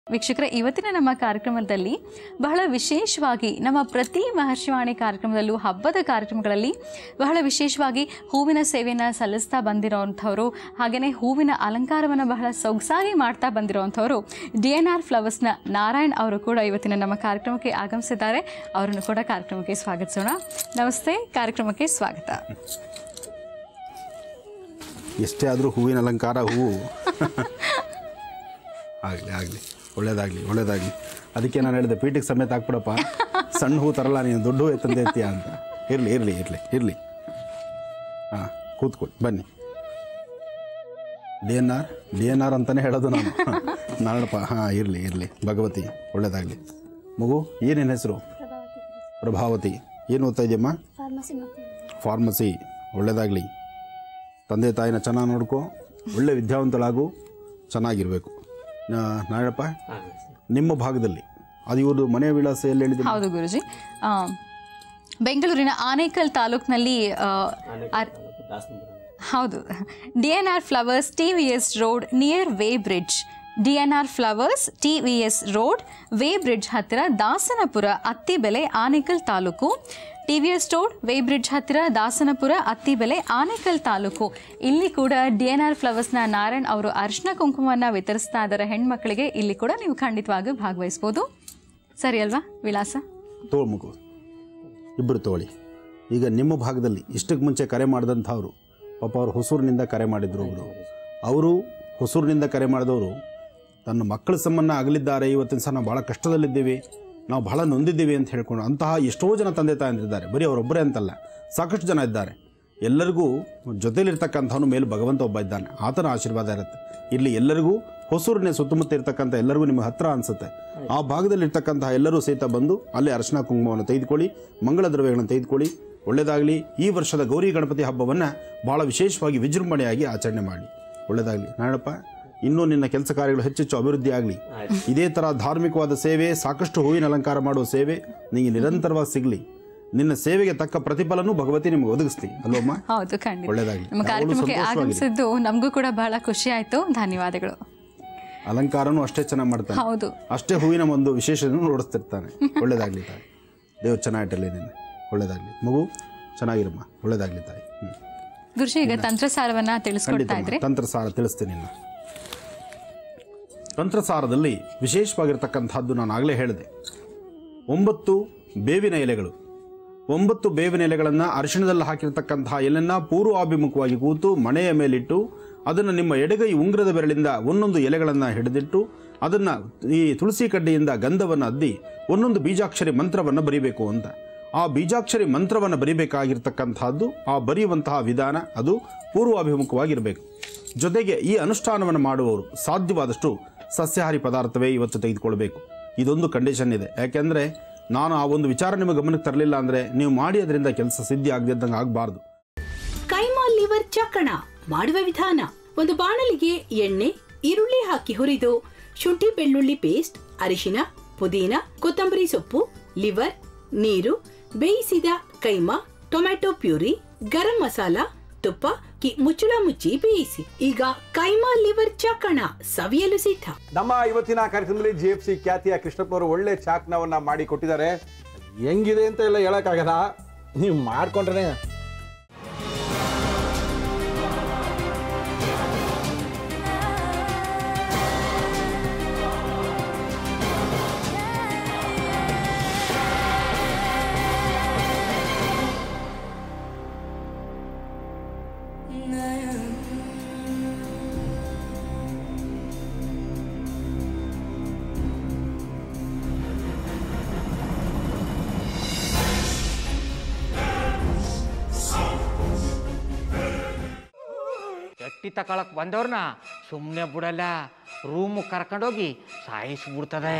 ವೀಕ್ಷಕರೇ ಇವತ್ತಿನ ನಮ್ಮ ಕಾರ್ಯಕ್ರಮದಲ್ಲಿ ಬಹಳ ವಿಶೇಷವಾಗಿ ನಮ್ಮ ಪ್ರತಿ ಮಹರ್ಷಿವಾಣಿ ಕಾರ್ಯಕ್ರಮದಲ್ಲೂ ಹಬ್ಬದ ಕಾರ್ಯಕ್ರಮಗಳಲ್ಲಿ ಬಹಳ ವಿಶೇಷವಾಗಿ ಹೂವಿನ ಸೇವೆಯನ್ನು ಸಲ್ಲಿಸ್ತಾ ಬಂದಿರೋವಂಥವ್ರು ಹಾಗೆಯೇ ಹೂವಿನ ಅಲಂಕಾರವನ್ನು ಬಹಳ ಸೊಗಸಾಗಿ ಮಾಡ್ತಾ ಬಂದಿರೋವಂಥವ್ರು ಡಿ ಎನ್ ಆರ್ ಫ್ಲವರ್ಸ್ನ ನಾರಾಯಣ್ ಅವರು ಕೂಡ ಇವತ್ತಿನ ನಮ್ಮ ಕಾರ್ಯಕ್ರಮಕ್ಕೆ ಆಗಮಿಸಿದ್ದಾರೆ ಅವರನ್ನು ಕೂಡ ಕಾರ್ಯಕ್ರಮಕ್ಕೆ ಸ್ವಾಗತಿಸೋಣ ನಮಸ್ತೆ ಕಾರ್ಯಕ್ರಮಕ್ಕೆ ಸ್ವಾಗತ ಎಷ್ಟೇ ಆದರೂ ಹೂವಿನ ಅಲಂಕಾರ ಹೂವು ಆಗಲಿ ಆಗಲಿ ಒಳ್ಳೇದಾಗಲಿ ಒಳ್ಳೇದಾಗಲಿ ಅದಕ್ಕೆ ನಾನು ಹೇಳಿದೆ ಪೀಠಿಗೆ ಸಮೇತ ಹಾಕ್ಬಿಡಪ್ಪ ಸಣ್ಣ ಹೂ ತರಲ್ಲ ನೀನು ದೊಡ್ಡ ಹೂ ತಂದಿರ್ತೀಯ ಅಂತ ಇರಲಿ ಇರಲಿ ಇರಲಿ ಇರಲಿ ಹಾಂ ಕೂತ್ಕೊಳ್ಳಿ ಬನ್ನಿ D N R D N R ಅಂತಲೇ ಹೇಳೋದು ನಾನು ನಾರಾಯಣಪ್ಪ ಹಾಂ ಇರಲಿ ಇರಲಿ ಭಗವತಿ ಒಳ್ಳೇದಾಗಲಿ ಮಗು ಏನೇನು ಹೆಸರು ಪ್ರಭಾವತಿ ಏನು ಓದ್ತಾ ಇದೆಯಮ್ಮ ಫಾರ್ಮಸಿ ಮಾಡ್ತೀನಿ ಫಾರ್ಮಸಿ ಒಳ್ಳೇದಾಗಲಿ ತಂದೆ ತಾಯಿನ ಚೆನ್ನಾಗಿ ನೋಡ್ಕೊ ಒಳ್ಳೆ ವಿದ್ಯಾವಂತಳಾಗು ಚೆನ್ನಾಗಿರಬೇಕು ನಾಳಪ್ಪ ನಿಮ್ಮ ಭಾಗದಲ್ಲಿ ಅದು ಇವ್ರದ್ದು ಮನೆ ವಿಳಾಸ ಎಲ್ಲಿ ಹೇಳಿದ್ರು ಹೌದು ಗುರುಜಿ ಆ, ಬೆಂಗಳೂರಿನ ಆನೇಕಲ್ ತಾಲೂಕಿನಲ್ಲಿ ಆ, ಅರ್- ಹೌದು D N R flowers T V S road near way bridge D N R flowers T V S road way bridge ಹತ್ತಿರ Dasanapura Attibele Anekal taluk T V S road way bridge ಹತ್ತಿರ ದಾಸನಪುರ ಅತ್ತಿಬೆಲೆ ಆನೇಕಲ್ ತಾಲೂಕು ಇಲ್ಲಿ ಕೂಡ ಡಿ ಎನ್ ಆರ್ ಫ್ಲವರ್ಸ್ನ ನಾರಾಯಣ್ ಅವರು ಅರಿಶಿನ ಕುಂಕುಮವನ್ನು ವಿತರಿಸ್ತಾ ಇದ್ದಾರೆ ಹೆಣ್ಮಕ್ಳಿಗೆ ಇಲ್ಲಿ ಕೂಡ ನೀವು ಖಂಡಿತವಾಗಿ ಭಾಗವಹಿಸ್ಬೋದು ಸರಿ ಅಲ್ವಾ ವಿಳಾಸ ತೋಳ್ ಮಗು ಇಬ್ಬರು ತೋಳಿ ಈಗ ನಿಮ್ಮ ಭಾಗದಲ್ಲಿ ಇಷ್ಟಕ್ಕೆ ಮುಂಚೆ ಕರೆ ಮಾಡಿದಂಥವ್ರು ಪಾಪ ಅವರು ಹೊಸೂರಿನಿಂದ ಕರೆ ಮಾಡಿದ್ರು ಒಬ್ಬರು ಅವರು ಹೊಸೂರಿನಿಂದ ಕರೆ ಮಾಡಿದವರು ತನ್ನ ಮಕ್ಕಳ ಸಂಬಂಧ ಆಗಲಿದ್ದಾರೆ ಇವತ್ತಿನ ಸಹ ನಾವು ಭಾಳ ಕಷ್ಟದಲ್ಲಿದ್ದೀವಿ ನಾವು ಬಹಳ ನೊಂದಿದ್ದೀವಿ ಅಂತ ಹೇಳ್ಕೊಂಡು ಅಂತಹ ಎಷ್ಟೋ ಜನ ತಂದೆ ತಾಯಂದಿದ್ದಾರೆ ಬರೀ ಅವರೊಬ್ಬರೇ ಅಂತಲ್ಲ ಸಾಕಷ್ಟು ಜನ ಇದ್ದಾರೆ ಎಲ್ಲರಿಗೂ ಜೊತೆಲಿರ್ತಕ್ಕಂಥವನು ಮೇಲೆ ಭಗವಂತ ಒಬ್ಬ ಇದ್ದಾನೆ ಆತನ ಆಶೀರ್ವಾದ ಇರುತ್ತೆ ಇಲ್ಲಿ ಎಲ್ಲರಿಗೂ ಹೊಸೂರಿನ ಸುತ್ತಮುತ್ತ ಇರ್ತಕ್ಕಂಥ ಎಲ್ಲರಿಗೂ ನಿಮಗೆ ಹತ್ರ ಅನಿಸುತ್ತೆ ಆ ಭಾಗದಲ್ಲಿ ಇರ್ತಕ್ಕಂತಹ ಎಲ್ಲರೂ ಸಹಿತ ಬಂದು ಅಲ್ಲಿ ಅರಶಿನ ಕುಂಕುಮವನ್ನು ತೆಗೆದುಕೊಳ್ಳಿ ಮಂಗಳ ದ್ರವ್ಯಗಳನ್ನು ತೆಗೆದುಕೊಳ್ಳಿ ಒಳ್ಳೆಯದಾಗಲಿ ಈ ವರ್ಷದ ಗೌರಿ ಗಣಪತಿ ಹಬ್ಬವನ್ನು ಭಾಳ ವಿಶೇಷವಾಗಿ ವಿಜೃಂಭಣೆಯಾಗಿ ಆಚರಣೆ ಮಾಡಿ ಒಳ್ಳೆಯದಾಗಲಿ ನಾಳಪ್ಪ ಇನ್ನೂ ನಿನ್ನ ಕೆಲಸ ಕಾರ್ಯಗಳು ಹೆಚ್ಚೆಚ್ಚು ಅಭಿವೃದ್ಧಿ ಆಗಲಿ ಇದೇ ಥರ ಧಾರ್ಮಿಕವಾದ ಸೇವೆ ಸಾಕಷ್ಟು ಹೂವಿನ ಅಲಂಕಾರ ಮಾಡುವ ಸೇವೆ ನಿಮಗೆ ನಿರಂತರವಾಗಿ ಸಿಗಲಿ ನಿನ್ನ ಸೇವೆಗೆ ತಕ್ಕ ಪ್ರತಿಫಲನೂ ಭಗವತಿ ನಿಮಗೆ ಒದಗಿಸ್ಲಿ ಅಲ್ವಮ್ಮ ಹೌದು ಖಂಡಿತ ಒಳ್ಳೆದಾಗ್ಲಿ. ನಮ್ಮ ಯಾವಾಗ್ಲೂ ಕಾರ್ಯಕ್ರಮಕ್ಕೆ ಸಂತೋಷವಾಗಿರಿ. ಆಗಮಿಸಿದ್ದು ನಮಗೂ ಕೂಡ ಬಹಳ ಖುಷಿ ಆಯ್ತು ಧನ್ಯವಾದಗಳು ಅಲಂಕಾರನೂ ಅಷ್ಟೇ ಚೆನ್ನಾಗಿ ಮಾಡ್ತಾನೆ ಹೌದು ಅಷ್ಟೇ ಹೂವಿನ ಒಂದು ವಿಶೇಷತೆಯನ್ನು ನೋಡಿಸ್ತಿರ್ತಾನೆ ಒಳ್ಳೇದಾಗ್ಲಿ ತಾಯಿ ದೇವ್ರು ಚೆನ್ನಾಗಿಟ್ಟಲಿ ನಿನ್ನೆ ಒಳ್ಳೇದಾಗ್ಲಿ ಮಗು ಚೆನ್ನಾಗಿರಮ್ಮ ಒಳ್ಳೇದಾಗ್ಲಿ ತಾಯಿ ಹ್ಞೂ ಗುರುಜಿ ಈಗ ತಂತ್ರಸಾರವನ್ನ ತಿಳಿಸ್ಕೊಡ್ತಾ ಇದ್ರೆ ತಂತ್ರಸಾರ ತಿಳಿಸ್ತೀನಿ ಇನ್ನು ತಂತ್ರಸಾರದಲ್ಲಿ ವಿಶೇಷವಾಗಿರ್ತಕ್ಕಂಥದ್ದು ನಾನು ಆಗಲೇ ಹೇಳಿದೆ ಒಂಬತ್ತು ಬೇವಿನ ಎಲೆಗಳು ಒಂಬತ್ತು ಬೇವಿನ ಎಲೆಗಳನ್ನು ಅರಿಶಿಣದಲ್ಲಿ ಹಾಕಿರ್ತಕ್ಕಂತಹ ಎಲೆನ್ನ ಪೂರ್ವಾಭಿಮುಖವಾಗಿ ಕೂತು ಮಣೆಯ ಮೇಲಿಟ್ಟು ಅದನ್ನು ನಿಮ್ಮ ಎಡಗೈ ಉಂಗ್ರದ ಬೆರಳಿಂದ ಒಂದೊಂದು ಎಲೆಗಳನ್ನು ಹಿಡಿದಿಟ್ಟು ಅದನ್ನು ಈ ತುಳಸಿ ಕಡ್ಡಿಯಿಂದ ಗಂಧವನ್ನು ಅದ್ದಿ ಒಂದೊಂದು ಬೀಜಾಕ್ಷರಿ ಮಂತ್ರವನ್ನು ಬರಿಬೇಕು ಅಂತ ಆ ಬೀಜಾಕ್ಷರಿ ಮಂತ್ರವನ್ನು ಬರಿಬೇಕಾಗಿರ್ತಕ್ಕಂತಹದ್ದು ಆ ಬರೆಯುವಂತಹ ವಿಧಾನ ಅದು ಪೂರ್ವಾಭಿಮುಖವಾಗಿರಬೇಕು ಜೊತೆಗೆ ಈ ಅನುಷ್ಠಾನವನ್ನು ಮಾಡುವವರು ಸಾಧ್ಯವಾದಷ್ಟು ಸಸ್ಯಾಹಾರಿ ಪದಾರ್ಥವೇ ಇವತ್ತು ತೆಗೆದುಕೊಳ್ಬೇಕು ಇದೊಂದು ಕಂಡೀಷನ್ ಇದೆ ಯಾಕೆಂದರೆ ನಾನು ಆ ಒಂದು ವಿಚಾರ ನಿಮ್ಮ ಗಮನಕ್ಕೆ ತರಲಿಲ್ಲ ಅಂದರೆ ನೀವು ಮಾಡಿ ಅದರಿಂದ ಕೆಲಸ ಸಿದ್ಧಿ ಆಗದಿದ್ದಂಗೆ ಆಗಬಾರ್ದು ಕೈಮಾ ಲಿವರ್ ಚಕ್ಕಣ ಮಾಡುವ ವಿಧಾನ ಒಂದು ಬಾಣಲಿಗೆ ಎಣ್ಣೆ ಈರುಳ್ಳಿ ಹಾಕಿ ಹುರಿದು ಶುಂಠಿ ಬೆಳ್ಳುಳ್ಳಿ ಪೇಸ್ಟ್ ಅರಿಶಿನ ಪುದೀನ ಕೊತ್ತಂಬರಿ ಸೊಪ್ಪು ಲಿವರ್ ನೀರು ಬೇಯಿಸಿದ ಕೈಮಾ ಟೊಮ್ಯಾಟೊ ಪ್ಯೂರಿ ಗರಂ ಮಸಾಲ ತುಪ್ಪ ಕಿ ಮುಚ್ಚಳ ಮುಚ್ಚಿ ಬೇಯಿಸಿ ಈಗ ಕೈಮಾ ಲಿವರ್ ಚಕ್ಕಣ ಸವಿಯಲು ಸಿದ್ಧ ನಮ್ಮ ಇವತ್ತಿನ ಕಾರ್ಯಕ್ರಮದಲ್ಲಿ ಜಿ ಎಫ್ ಸಿ ಖ್ಯಾತಿಯ ಕೃಷ್ಣಪ್ಪ ಅವರು ಒಳ್ಳೆ ಚಾಕ್ನವನ್ನ ಮಾಡಿ ಕೊಟ್ಟಿದ್ದಾರೆ ಹೆಂಗಿದೆ ಅಂತ ಎಲ್ಲ ಹೇಳಕ್ಕಾಗಲ್ಲ ನೀವು ಮಾಡ್ಕೊಂಡ್ರೆ ಎಟ್ಟಿ ತಕೊಳಕ್ ಬಂದವ್ರನ್ನ ಸುಮ್ಮನೆ ಬಿಡಲ್ಲ ರೂಮ್ ಕರ್ಕೊಂಡೋಗಿ ಸಾಯಿಸ್ಬಿಡ್ತದೆ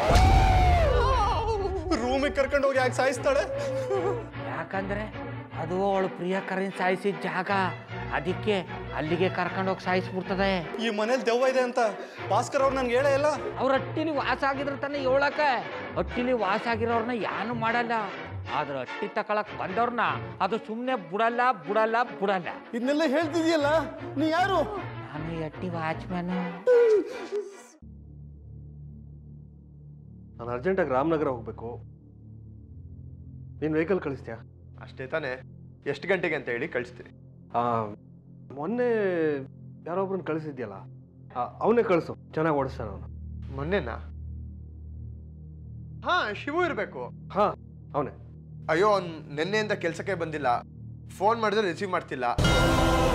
ರೂಮಿಗೆ ಕರ್ಕೊಂಡು ಹೋಗಿ ಯಾಕೆ ಸಾಯಿಸ್ತಾಳೆ ಯಾಕಂದ್ರೆ ಅದು ಅವಳು ಪ್ರಿಯಕರನ್ ಸಾಯಿಸಿದ ಜಾಗ ಅದಕ್ಕೆ ಅಲ್ಲಿಗೆ ಕರ್ಕೊಂಡೋಗಿ ಸಾಯಿಸ್ಬಿಡ್ತದೆ ಈ ಮನೇಲಿ ದೆವ್ವ ಇದೆ ಅಂತ ಭಾಸ್ಕರ್ ಅವ್ರು ನನ್ಗೆ ಹೇಳೇ ಇಲ್ಲ ಅವ್ರ ಹಟ್ಟಿಲಿ ವಾಸ ಆಗಿದ್ರೆ ತಾನೇ ಹೇಳಕ ಹಟ್ಟಿಲಿ ವಾಸ ಆಗಿರೋರ್ನ ಯಾನು ಮಾಡಲ್ಲ ಆದ್ರೆ ಹಟ್ಟಿ ತಕೊಳಕ್ ಬಂದವ್ರನ್ನ ಅದು ಸುಮ್ಮನೆ ಬಿಡಲ್ಲ ಬಿಡಲ್ಲ ಬಿಡಲ್ಲ ಇದನ್ನೆಲ್ಲ ಹೇಳ್ತಿದ್ಯಲ್ಲ ನೀ ಯಾರು ನಾನು ಈ ಹಟ್ಟಿ ವಾಚ್ಮ್ಯಾನು ನಾನು ಅರ್ಜೆಂಟಾಗಿ ರಾಮನಗರ ಹೋಗಬೇಕು ನೀನು ವೆಹಿಕಲ್ ಕಳಿಸ್ತೀಯಾ ಅಷ್ಟೇ ತಾನೇ ಎಷ್ಟು ಗಂಟೆಗೆ ಅಂತ ಹೇಳಿ ಕಳಿಸ್ತೀನಿ ಮೊನ್ನೆ ಯಾರೊಬ್ರನ್ನ ಕಳಿಸಿದ್ಯಲ್ಲ ಅವನೇ ಕಳಿಸು ಚೆನ್ನಾಗಿ ಓಡಿಸ್ತಾನೆ ಅವನು ಮೊನ್ನೆನಾ ಹಾ ಶಿವು ಇರಬೇಕು ಹಾಂ ಅವನೇ ಅಯ್ಯೋ ಅವ್ನು ನಿನ್ನೆಯಿಂದ ಕೆಲಸಕ್ಕೆ ಬಂದಿಲ್ಲ ಫೋನ್ ಮಾಡಿದ್ರೆ ರಿಸೀವ್ ಮಾಡ್ತಿಲ್ಲ